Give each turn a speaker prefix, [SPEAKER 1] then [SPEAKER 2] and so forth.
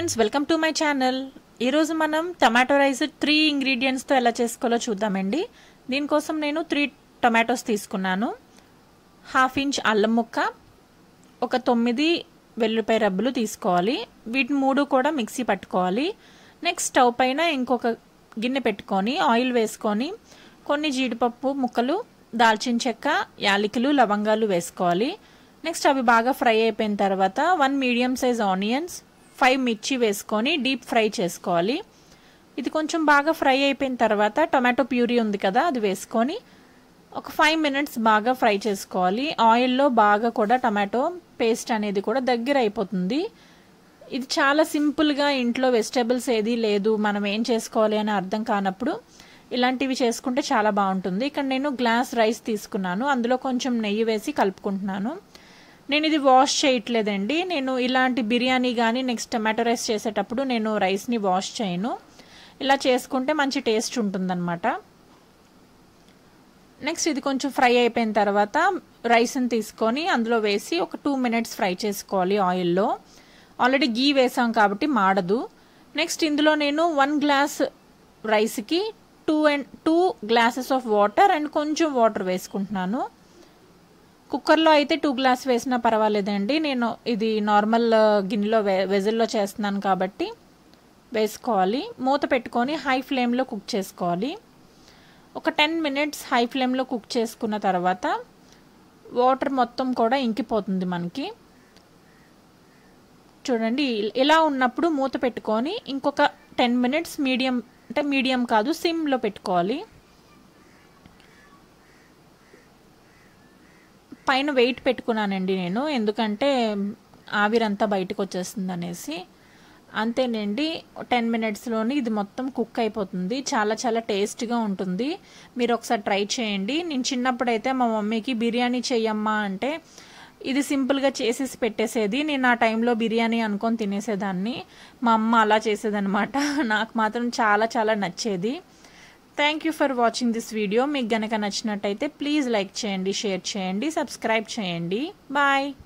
[SPEAKER 1] friends welcome to my channel ఈరోజు మనం tomato rice three ఇంగ్రీడియంట్స్తో ఎలా చేసుకోవాలో చూద్దామండి దీనికోసం నేను త్రీ టమాటోస్ తీసుకున్నాను హాఫ్ ఇంచ్ అల్లం ముక్క ఒక తొమ్మిది వెల్లుల్లిపాయ రబ్బులు తీసుకోవాలి వీటి మూడు కూడా మిక్సీ పట్టుకోవాలి నెక్స్ట్ స్టవ్ పైన ఇంకొక గిన్నె పెట్టుకొని ఆయిల్ వేసుకొని కొన్ని జీడిపప్పు ముక్కలు దాల్చిన చెక్క యాలకులు లవంగాలు వేసుకోవాలి నెక్స్ట్ అవి బాగా ఫ్రై అయిపోయిన తర్వాత one medium size onions five మిర్చి వేసుకొని డీప్ ఫ్రై చేసుకోవాలి ఇది కొంచెం బాగా ఫ్రై అయిపోయిన తర్వాత టొమాటో ప్యూరీ ఉంది కదా అది వేసుకొని ఒక ఫైవ్ మినిట్స్ బాగా ఫ్రై చేసుకోవాలి ఆయిల్లో బాగా కూడా టమాటో పేస్ట్ అనేది కూడా దగ్గర అయిపోతుంది ఇది చాలా సింపుల్గా ఇంట్లో వెజిటేబుల్స్ ఏది లేదు మనం ఏం చేసుకోవాలి అని అర్థం కానప్పుడు ఇలాంటివి చేసుకుంటే చాలా బాగుంటుంది ఇక్కడ నేను గ్లాస్ రైస్ తీసుకున్నాను అందులో కొంచెం నెయ్యి వేసి కలుపుకుంటున్నాను నేను ఇది వాష్ చేయట్లేదండి నేను ఇలాంటి బిర్యానీ కానీ నెక్స్ట్ టమాటో రైస్ చేసేటప్పుడు నేను రైస్ని వాష్ చేయను ఇలా చేసుకుంటే మంచి టేస్ట్ ఉంటుందన్నమాట నెక్స్ట్ ఇది కొంచెం ఫ్రై అయిపోయిన తర్వాత రైస్ని తీసుకొని అందులో వేసి ఒక టూ మినిట్స్ ఫ్రై చేసుకోవాలి ఆయిల్లో ఆల్రెడీ గీ వేసాం కాబట్టి మాడదు నెక్స్ట్ ఇందులో నేను వన్ గ్లాస్ రైస్కి two and two glasses of water and కొంచెం వాటర్ వేసుకుంటున్నాను కుక్కర్లో అయితే టూ గ్లాస్ వేసినా పర్వాలేదండి నేను ఇది నార్మల్ గిన్నెలో వే వెజిల్లో చేస్తున్నాను కాబట్టి వేసుకోవాలి మూత పెట్టుకొని హై ఫ్లేమ్లో కుక్ చేసుకోవాలి ఒక టెన్ మినిట్స్ హై ఫ్లేమ్లో కుక్ చేసుకున్న తర్వాత వాటర్ మొత్తం కూడా ఇంకిపోతుంది మనకి చూడండి ఇలా ఉన్నప్పుడు మూత పెట్టుకొని ఇంకొక టెన్ మినిట్స్ మీడియం అంటే మీడియం కాదు సిమ్లో పెట్టుకోవాలి పైన వెయిట్ పెట్టుకున్నానండి నేను ఎందుకంటే ఆవిరంతా బయటకు వచ్చేస్తుంది అనేసి అంతేనండి టెన్ మినిట్స్లోని ఇది మొత్తం కుక్ అయిపోతుంది చాలా చాలా టేస్ట్గా ఉంటుంది మీరు ఒకసారి ట్రై చేయండి నేను చిన్నప్పుడైతే మా మమ్మీకి బిర్యానీ చెయ్యమ్మా అంటే ఇది సింపుల్గా చేసేసి పెట్టేసేది నేను ఆ టైంలో బిర్యానీ అనుకొని తినేసేదాన్ని మా అమ్మ అలా చేసేదనమాట నాకు మాత్రం చాలా చాలా నచ్చేది thank you for watching this video మీకు గనక నచ్చినట్టయితే ప్లీజ్ లైక్ చేయండి షేర్ చేయండి సబ్స్క్రైబ్ చేయండి బాయ్